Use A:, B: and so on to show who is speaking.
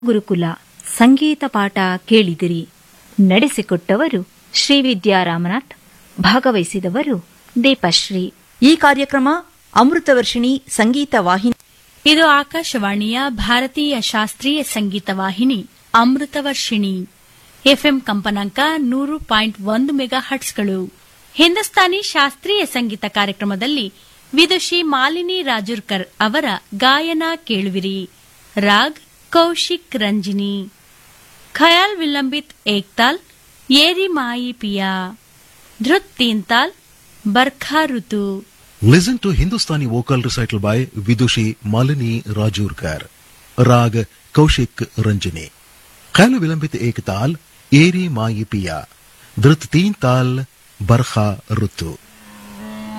A: ಗುರುಕುಲ ಸಂಗೀತ ಪಾಠ ಕೇಳಿದಿರಿ ನಡೆಸಿಕೊಟ್ಟವರು ಶ್ರೀ ವಿದ್ಯಾರಾಮನಾಥ್ ಭಾಗವಹಿಸಿದವರು ದೀಪಶ್ರೀ
B: ಈ ಕಾರ್ಯಕ್ರಮ ಅಮೃತವರ್ಷಿಣಿ ಸಂಗೀತ ವಾಹಿನಿ
C: ಇದು ಆಕಾಶವಾಣಿಯ ಭಾರತೀಯ ಶಾಸ್ತ್ರೀಯ ಸಂಗೀತ ವಾಹಿನಿ ಅಮೃತವರ್ಷಿಣಿ ಎಫ್ಎಂ ಕಂಪನಾಂಕ ನೂರು ಪಾಯಿಂಟ್ ಒಂದು ಮೆಗಾ ಹಟ್ಸ್ಗಳು ಹಿಂದೂಸ್ತಾನಿ ಶಾಸ್ತ್ರೀಯ ಸಂಗೀತ ಕಾರ್ಯಕ್ರಮದಲ್ಲಿ ವಿದುಷಿ ಮಾಲಿನಿ ರಾಜುರ್ಕರ್ ಅವರ ಗಾಯನ ಕೇಳುವಿರಿ ರಾಗ್ ಕೌಶಿಕ್ ರಂಜಿನಿ ಖಯಾಲ್ ವಿಲಂಬಿತ್ ಏಕ್ತಾಲ್ ಏರಿ ಮಾಯಿ ಪಿಯಾ ಧೃತ್ ತೀನ್ತಾಲ್ ಬರ್ಖಾ ಋತು
D: Listen to Hindustani vocal recital by Vidushi Malini Rajurkar. Rag Kaushik Ranjani. Khayal Vilambit Ek Tal, Eri Maayi Piya. Dhrit Teen Tal, Barkha Rutu.